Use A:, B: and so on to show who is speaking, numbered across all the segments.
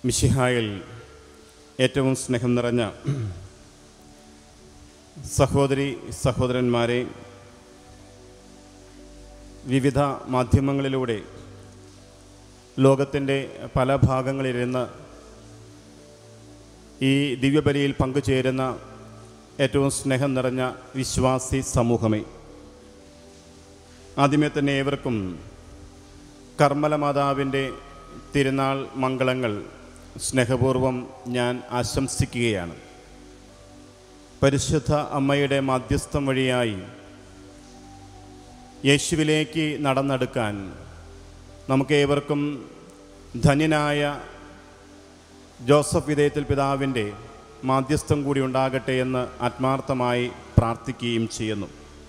A: മിശിഹായിൽ ഏറ്റവും സ്നേഹം നിറഞ്ഞ സഹോദരി സഹോദരന്മാരെ വിവിധ മാധ്യമങ്ങളിലൂടെ ലോകത്തിൻ്റെ പല ഭാഗങ്ങളിലിരുന്ന് ഈ ദിവ്യബലിയിൽ പങ്കുചേരുന്ന ഏറ്റവും സ്നേഹം നിറഞ്ഞ വിശ്വാസി സമൂഹമേ ആദ്യമേ തന്നെ ഏവർക്കും കർമ്മല മാതാവിൻ്റെ തിരുനാൾ മംഗളങ്ങൾ സ്നേഹപൂർവം ഞാൻ ആശംസിക്കുകയാണ് പരിശുദ്ധ അമ്മയുടെ മാധ്യസ്ഥം വഴിയായി യേശുവിലേക്ക് നടന്നെടുക്കാൻ നമുക്കേവർക്കും ധന്യനായ ജോസഫ് വിധേയത്തിൽ പിതാവിൻ്റെ മാധ്യസ്ഥം കൂടി ഉണ്ടാകട്ടെ എന്ന് ആത്മാർത്ഥമായി പ്രാർത്ഥിക്കുകയും ചെയ്യുന്നു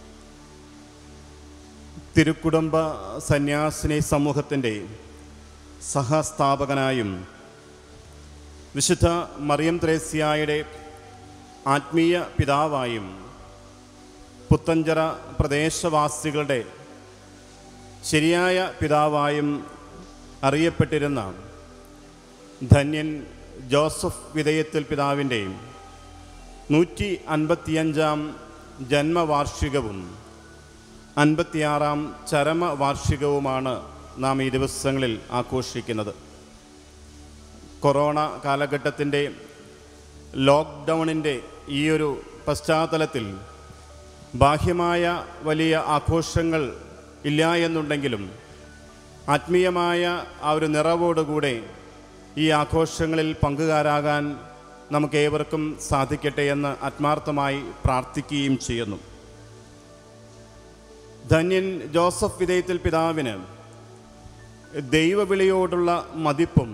A: തിരുക്കുടുംബ സന്യാസിനി സമൂഹത്തിൻ്റെ സഹസ്ഥാപകനായും വിശുദ്ധ മറിയം ത്രേസ്യായുടെ ആത്മീയ പിതാവായും പുത്തഞ്ചിറ പ്രദേശവാസികളുടെ ശരിയായ പിതാവായും അറിയപ്പെട്ടിരുന്ന ധന്യൻ ജോസഫ് വിധേയത്തിൽ പിതാവിൻ്റെയും നൂറ്റി അൻപത്തിയഞ്ചാം ജന്മവാർഷികവും അൻപത്തിയാറാം ചരമവാർഷികവുമാണ് നാം ഈ ദിവസങ്ങളിൽ ആഘോഷിക്കുന്നത് കൊറോണ കാലഘട്ടത്തിൻ്റെ ലോക്ക്ഡൗണിൻ്റെ ഈ ഒരു പശ്ചാത്തലത്തിൽ ബാഹ്യമായ വലിയ ആഘോഷങ്ങൾ ഇല്ല എന്നുണ്ടെങ്കിലും ആത്മീയമായ ആ ഒരു നിറവോടുകൂടെ ഈ ആഘോഷങ്ങളിൽ പങ്കുകാരാകാൻ നമുക്ക് ഏവർക്കും സാധിക്കട്ടെ എന്ന് ആത്മാർത്ഥമായി പ്രാർത്ഥിക്കുകയും ചെയ്യുന്നു ധന്യൻ ജോസഫ് വിധേയത്തിൽ പിതാവിന് ദൈവവിളിയോടുള്ള മതിപ്പും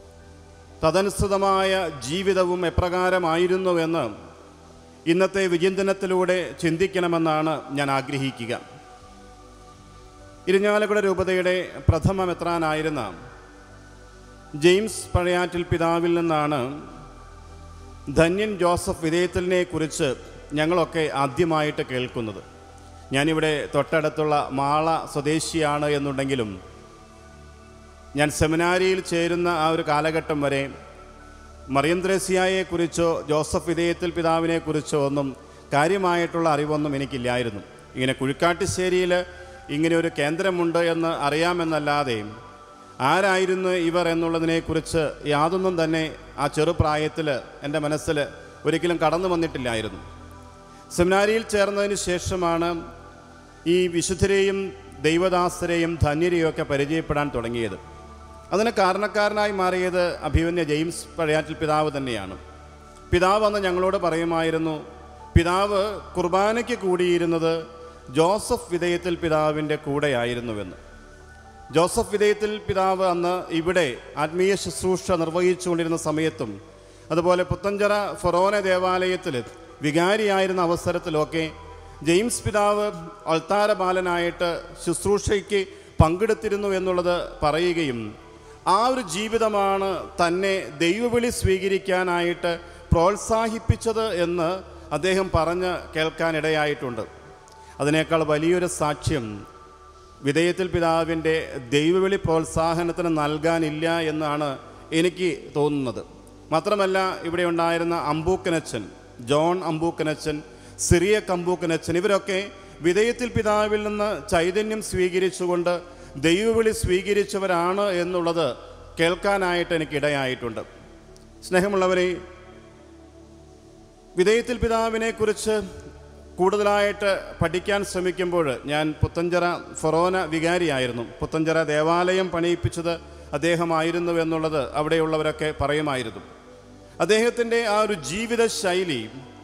A: തദനുസൃതമായ ജീവിതവും എപ്രകാരമായിരുന്നുവെന്ന് ഇന്നത്തെ വിചിന്തനത്തിലൂടെ ചിന്തിക്കണമെന്നാണ് ഞാൻ ആഗ്രഹിക്കുക ഇരിഞ്ഞാലക്കുട രൂപതയുടെ പ്രഥമ മെത്രാനായിരുന്ന ജെയിംസ് പഴയാറ്റിൽ പിതാവിൽ നിന്നാണ് ധന്യൻ ജോസഫ് വിധേയത്തിലിനെ കുറിച്ച് ഞങ്ങളൊക്കെ ആദ്യമായിട്ട് കേൾക്കുന്നത് ഞാനിവിടെ തൊട്ടടുത്തുള്ള മാള സ്വദേശിയാണ് എന്നുണ്ടെങ്കിലും ഞാൻ സെമിനാരിയിൽ ചേരുന്ന ആ ഒരു കാലഘട്ടം വരെ മറിയം ത്രേസ്യായെക്കുറിച്ചോ ജോസഫ് വിധേയത്തിൽ പിതാവിനെക്കുറിച്ചോ ഒന്നും കാര്യമായിട്ടുള്ള അറിവൊന്നും എനിക്കില്ലായിരുന്നു ഇങ്ങനെ കുഴിക്കാട്ടുശ്ശേരിയിൽ ഇങ്ങനെ ഒരു കേന്ദ്രമുണ്ട് എന്ന് അറിയാമെന്നല്ലാതെ ആരായിരുന്നു ഇവർ എന്നുള്ളതിനെക്കുറിച്ച് യാതൊന്നും തന്നെ ആ ചെറുപ്രായത്തിൽ എൻ്റെ മനസ്സിൽ ഒരിക്കലും കടന്നു വന്നിട്ടില്ലായിരുന്നു സെമിനാരിയിൽ ചേർന്നതിന് ശേഷമാണ് ഈ വിശുദ്ധരെയും ദൈവദാസരെയും ധന്യരെയും ഒക്കെ പരിചയപ്പെടാൻ തുടങ്ങിയത് അതിന് കാരണക്കാരനായി മാറിയത് അഭിമന്യ ജെയിംസ് പഴയാറ്റിൽ പിതാവ് തന്നെയാണ് പിതാവ് അന്ന് ഞങ്ങളോട് പറയുമായിരുന്നു പിതാവ് കുർബാനയ്ക്ക് കൂടിയിരുന്നത് ജോസഫ് വിധേയത്തിൽ പിതാവിൻ്റെ കൂടെയായിരുന്നുവെന്ന് ജോസഫ് വിധേയത്തിൽ പിതാവ് അന്ന് ഇവിടെ ആത്മീയ ശുശ്രൂഷ നിർവഹിച്ചുകൊണ്ടിരുന്ന സമയത്തും അതുപോലെ പുത്തഞ്ചിറ ഫൊറോന ദേവാലയത്തിൽ വികാരിയായിരുന്ന അവസരത്തിലൊക്കെ ജെയിംസ് പിതാവ് അൾത്താര ബാലനായിട്ട് ശുശ്രൂഷയ്ക്ക് പങ്കെടുത്തിരുന്നു എന്നുള്ളത് പറയുകയും ആ ഒരു ജീവിതമാണ് തന്നെ ദൈവവിളി സ്വീകരിക്കാനായിട്ട് പ്രോത്സാഹിപ്പിച്ചത് എന്ന് അദ്ദേഹം പറഞ്ഞ് കേൾക്കാനിടയായിട്ടുണ്ട് അതിനേക്കാൾ വലിയൊരു സാക്ഷ്യം വിധേയത്തിൽ പിതാവിൻ്റെ ദൈവവിളി പ്രോത്സാഹനത്തിന് നൽകാനില്ല എന്നാണ് എനിക്ക് തോന്നുന്നത് മാത്രമല്ല ഇവിടെ ഉണ്ടായിരുന്ന അമ്പൂക്കനച്ചൻ ജോൺ അമ്പൂക്കനച്ചൻ സിറിയ കമ്പൂക്കനച്ചൻ ഇവരൊക്കെ വിധേയത്തിൽ പിതാവിൽ നിന്ന് ചൈതന്യം സ്വീകരിച്ചുകൊണ്ട് ദൈവവിളി സ്വീകരിച്ചവരാണ് എന്നുള്ളത് കേൾക്കാനായിട്ട് എനിക്കിടയായിട്ടുണ്ട് സ്നേഹമുള്ളവരെ വിധേയത്തിൽ പിതാവിനെ കുറിച്ച് കൂടുതലായിട്ട് പഠിക്കാൻ ശ്രമിക്കുമ്പോൾ ഞാൻ പുത്തഞ്ചിറ ഫൊറോന വികാരിയായിരുന്നു പുത്തഞ്ചിറ ദേവാലയം പണിയിപ്പിച്ചത് അദ്ദേഹമായിരുന്നു എന്നുള്ളത് അവിടെയുള്ളവരൊക്കെ പറയുമായിരുന്നു അദ്ദേഹത്തിൻ്റെ ആ ഒരു ജീവിത ശൈലി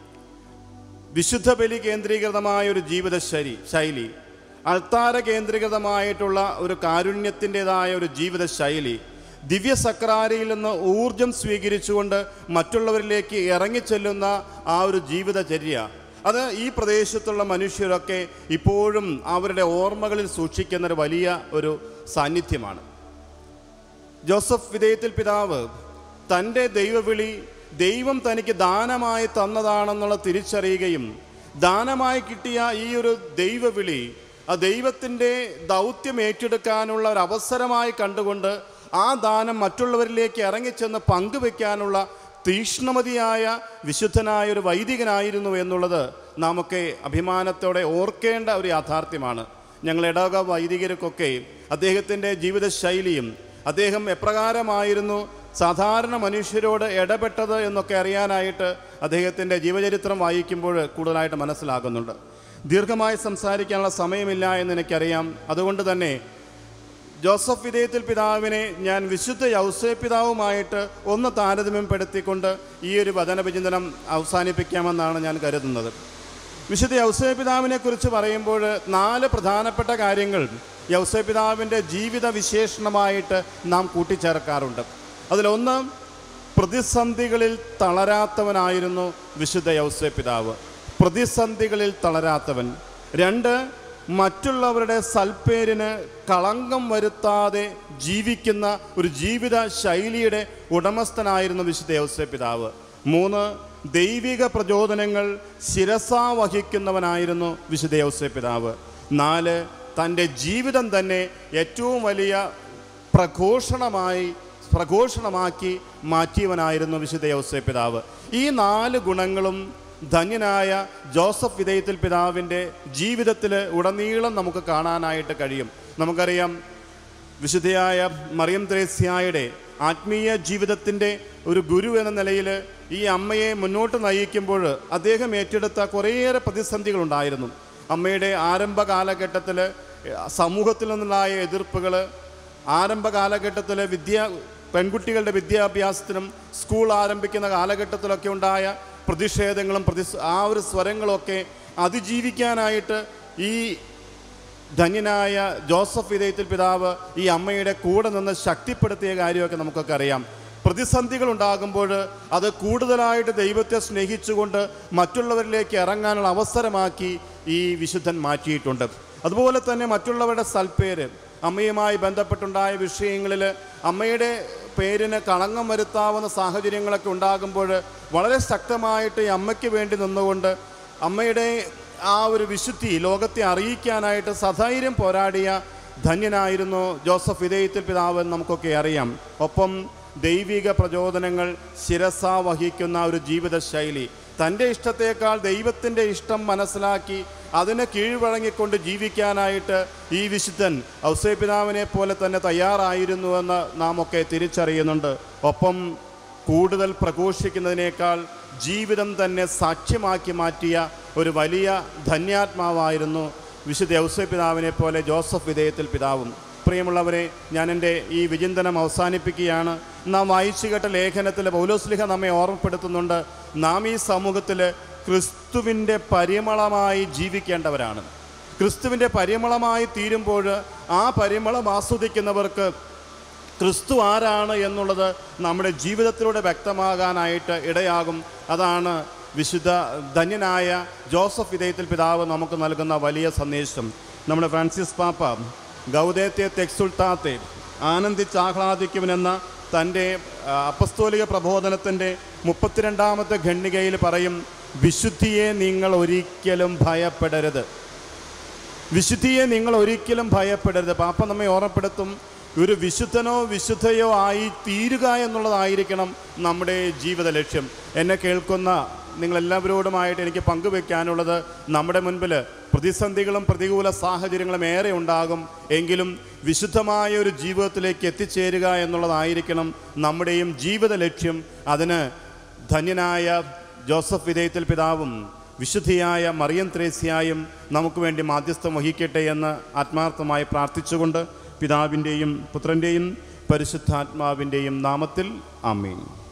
A: വിശുദ്ധ ബലി കേന്ദ്രീകൃതമായ ഒരു ജീവിത ശൈലി ശൈലി അൾത്താര കേന്ദ്രീകൃതമായിട്ടുള്ള ഒരു കാരുണ്യത്തിൻ്റെതായ ഒരു ജീവിത ശൈലി ദിവ്യ സക്രാരിയിൽ നിന്ന് ഊർജം സ്വീകരിച്ചുകൊണ്ട് മറ്റുള്ളവരിലേക്ക് ഇറങ്ങിച്ചെല്ലുന്ന ആ ഒരു ജീവിതചര്യ അത് ഈ പ്രദേശത്തുള്ള മനുഷ്യരൊക്കെ ഇപ്പോഴും അവരുടെ ഓർമ്മകളിൽ സൂക്ഷിക്കുന്ന ഒരു വലിയ ഒരു സാന്നിധ്യമാണ് ജോസഫ് വിധേയത്തിൽ പിതാവ് തൻ്റെ ദൈവവിളി ദൈവം തനിക്ക് ദാനമായി തന്നതാണെന്നുള്ള തിരിച്ചറിയുകയും ദാനമായി കിട്ടിയ ഈ ഒരു ദൈവവിളി ആ ദൈവത്തിൻ്റെ ദൗത്യം ഏറ്റെടുക്കാനുള്ള ഒരു അവസരമായി കണ്ടുകൊണ്ട് ആ ദാനം മറ്റുള്ളവരിലേക്ക് ഇറങ്ങിച്ചെന്ന് പങ്കുവെക്കാനുള്ള തീക്ഷ്ണമതിയായ വിശുദ്ധനായ ഒരു വൈദികനായിരുന്നു എന്നുള്ളത് നാമൊക്കെ അഭിമാനത്തോടെ ഓർക്കേണ്ട ഒരു യാഥാർത്ഥ്യമാണ് ഞങ്ങൾ ഇടവക വൈദികർക്കൊക്കെ അദ്ദേഹത്തിൻ്റെ ജീവിതശൈലിയും അദ്ദേഹം എപ്രകാരമായിരുന്നു സാധാരണ മനുഷ്യരോട് ഇടപെട്ടത് എന്നൊക്കെ അറിയാനായിട്ട് അദ്ദേഹത്തിൻ്റെ ജീവചരിത്രം വായിക്കുമ്പോൾ കൂടുതലായിട്ട് മനസ്സിലാകുന്നുണ്ട് ദീർഘമായി സംസാരിക്കാനുള്ള സമയമില്ല എന്ന് എനിക്കറിയാം അതുകൊണ്ട് തന്നെ ജോസഫ് വിധേയത്തിൽ പിതാവിനെ ഞാൻ വിശുദ്ധ യൗസേ പിതാവുമായിട്ട് ഒന്ന് താരതമ്യപ്പെടുത്തിക്കൊണ്ട് ഈ ഒരു വചനവിചിന്തനം അവസാനിപ്പിക്കാമെന്നാണ് ഞാൻ കരുതുന്നത് വിശുദ്ധ യൗസേ പിതാവിനെ കുറിച്ച് പറയുമ്പോൾ നാല് പ്രധാനപ്പെട്ട കാര്യങ്ങൾ യൗസേ പിതാവിൻ്റെ ജീവിത വിശേഷണമായിട്ട് നാം കൂട്ടിച്ചേർക്കാറുണ്ട് അതിലൊന്ന് പ്രതിസന്ധികളിൽ തളരാത്തവനായിരുന്നു വിശുദ്ധ യൗസേ പിതാവ് പ്രതിസന്ധികളിൽ തളരാത്തവൻ രണ്ട് മറ്റുള്ളവരുടെ സൽപ്പേരിന് കളങ്കം വരുത്താതെ ജീവിക്കുന്ന ഒരു ജീവിത ശൈലിയുടെ ഉടമസ്ഥനായിരുന്നു വിശുദ്ധ യൗസേ പിതാവ് മൂന്ന് ദൈവിക പ്രചോദനങ്ങൾ ശിരസാ വഹിക്കുന്നവനായിരുന്നു വിശുദ്ധ യൗസേ പിതാവ് നാല് തൻ്റെ ജീവിതം തന്നെ ഏറ്റവും വലിയ പ്രഘോഷണമായി പ്രഘോഷണമാക്കി മാറ്റിയവനായിരുന്നു വിശുദ്ധ യൗസേ പിതാവ് ഈ നാല് ഗുണങ്ങളും ധന്യനായ ജോസഫ് വിധേയത്തിൽ പിതാവിൻ്റെ ജീവിതത്തിൽ ഉടനീളം നമുക്ക് കാണാനായിട്ട് കഴിയും നമുക്കറിയാം വിശുദ്ധയായ മറിയം ത്രേസ്യായുടെ ആത്മീയ ജീവിതത്തിൻ്റെ ഒരു ഗുരു എന്ന നിലയിൽ ഈ അമ്മയെ മുന്നോട്ട് നയിക്കുമ്പോൾ അദ്ദേഹം ഏറ്റെടുത്ത കുറേയേറെ പ്രതിസന്ധികളുണ്ടായിരുന്നു അമ്മയുടെ ആരംഭ കാലഘട്ടത്തിൽ സമൂഹത്തിൽ നിന്നുണ്ടായ എതിർപ്പുകൾ ആരംഭ കാലഘട്ടത്തിൽ വിദ്യ പെൺകുട്ടികളുടെ വിദ്യാഭ്യാസത്തിനും സ്കൂൾ ആരംഭിക്കുന്ന കാലഘട്ടത്തിലൊക്കെ ഉണ്ടായ പ്രതിഷേധങ്ങളും പ്രതി ആ ഒരു സ്വരങ്ങളൊക്കെ അതിജീവിക്കാനായിട്ട് ഈ ധന്യനായ ജോസഫ് വിധേയത്തിൽ പിതാവ് ഈ അമ്മയുടെ കൂടെ നിന്ന് ശക്തിപ്പെടുത്തിയ കാര്യമൊക്കെ നമുക്കൊക്കെ അറിയാം പ്രതിസന്ധികൾ ഉണ്ടാകുമ്പോൾ അത് കൂടുതലായിട്ട് ദൈവത്തെ സ്നേഹിച്ചുകൊണ്ട് മറ്റുള്ളവരിലേക്ക് ഇറങ്ങാനുള്ള അവസരമാക്കി ഈ വിശുദ്ധൻ മാറ്റിയിട്ടുണ്ട് അതുപോലെ തന്നെ മറ്റുള്ളവരുടെ സൽപ്പേര് അമ്മയുമായി ബന്ധപ്പെട്ടുണ്ടായ വിഷയങ്ങളിൽ അമ്മയുടെ പേരിന് കളങ്കം വരുത്താവുന്ന സാഹചര്യങ്ങളൊക്കെ ഉണ്ടാകുമ്പോൾ വളരെ ശക്തമായിട്ട് ഈ അമ്മയ്ക്ക് വേണ്ടി നിന്നുകൊണ്ട് അമ്മയുടെ ആ ഒരു വിശുദ്ധി ലോകത്തെ അറിയിക്കാനായിട്ട് സധൈര്യം പോരാടിയ ധന്യനായിരുന്നു ജോസഫ് വിധേയത്തിൽ പിതാവ് എന്ന് നമുക്കൊക്കെ അറിയാം ഒപ്പം ദൈവിക പ്രചോദനങ്ങൾ ശിരസ വഹിക്കുന്ന ഒരു ജീവിത ശൈലി തൻ്റെ ഇഷ്ടത്തേക്കാൾ ദൈവത്തിൻ്റെ ഇഷ്ടം മനസ്സിലാക്കി അതിന് കീഴ്വഴങ്ങിക്കൊണ്ട് ജീവിക്കാനായിട്ട് ഈ വിശുദ്ധൻ ഔസേപിതാവിനെ പോലെ തന്നെ തയ്യാറായിരുന്നുവെന്ന് നാം ഒക്കെ തിരിച്ചറിയുന്നുണ്ട് ഒപ്പം കൂടുതൽ പ്രഘോഷിക്കുന്നതിനേക്കാൾ ജീവിതം തന്നെ സാക്ഷ്യമാക്കി മാറ്റിയ ഒരു വലിയ ധന്യാത്മാവായിരുന്നു വിശുദ്ധ ഔസേപിതാവിനെ പോലെ ജോസഫ് വിധേയത്തിൽ പിതാവും പ്രിയമുള്ളവരെ ഞാൻ എൻ്റെ ഈ വിചിന്തനം അവസാനിപ്പിക്കുകയാണ് നാം വായിച്ചു കേട്ട ലേഖനത്തിൽ പൗലോസ്ലിഹ നമ്മെ ഓർമ്മപ്പെടുത്തുന്നുണ്ട് നാം ഈ സമൂഹത്തിൽ ക്രിസ്തുവിൻ്റെ പരിമളമായി ജീവിക്കേണ്ടവരാണ് ക്രിസ്തുവിൻ്റെ പരിമളമായി തീരുമ്പോൾ ആ പരിമളം ആസ്വദിക്കുന്നവർക്ക് ക്രിസ്തു ആരാണ് എന്നുള്ളത് നമ്മുടെ ജീവിതത്തിലൂടെ വ്യക്തമാകാനായിട്ട് ഇടയാകും അതാണ് വിശുദ്ധ ധന്യനായ ജോസഫ് വിധേയത്തിൽ പിതാവ് നമുക്ക് നൽകുന്ന വലിയ സന്ദേശം നമ്മുടെ ഫ്രാൻസിസ് പാപ്പ ഗൗദേത്തെ തെക്സുൾത്താത്തെ ആനന്ദിച്ചാഹ്ലാദിക്കുമെന്ന തൻ്റെ ആ, അപ്പസ്തോലിക പ്രബോധനത്തിൻ്റെ മുപ്പത്തിരണ്ടാമത്തെ ഖണ്ഡികയിൽ പറയും വിശുദ്ധിയെ നിങ്ങൾ ഒരിക്കലും ഭയപ്പെടരുത് വിശുദ്ധിയെ നിങ്ങൾ ഒരിക്കലും ഭയപ്പെടരുത് പാപ്പ നമ്മെ ഓർമ്മപ്പെടുത്തും ഒരു വിശുദ്ധനോ വിശുദ്ധയോ ആയി തീരുക എന്നുള്ളതായിരിക്കണം നമ്മുടെ ജീവിത ലക്ഷ്യം എന്നെ കേൾക്കുന്ന നിങ്ങളെല്ലാവരോടുമായിട്ട് എനിക്ക് പങ്കുവെക്കാനുള്ളത് നമ്മുടെ മുൻപിൽ പ്രതിസന്ധികളും പ്രതികൂല സാഹചര്യങ്ങളും ഏറെ ഉണ്ടാകും എങ്കിലും വിശുദ്ധമായ ഒരു ജീവിതത്തിലേക്ക് എത്തിച്ചേരുക എന്നുള്ളതായിരിക്കണം നമ്മുടെയും ജീവിത ലക്ഷ്യം അതിന് ധന്യനായ ജോസഫ് വിധേയത്തിൽ പിതാവും വിശുദ്ധിയായ മറിയം ത്രേസ്യായും നമുക്ക് വേണ്ടി മാധ്യസ്ഥം വഹിക്കട്ടെ എന്ന് ആത്മാർത്ഥമായി പ്രാർത്ഥിച്ചുകൊണ്ട് പിതാവിൻ്റെയും പുത്രൻ്റെയും പരിശുദ്ധാത്മാവിൻ്റെയും നാമത്തിൽ ആമീൻ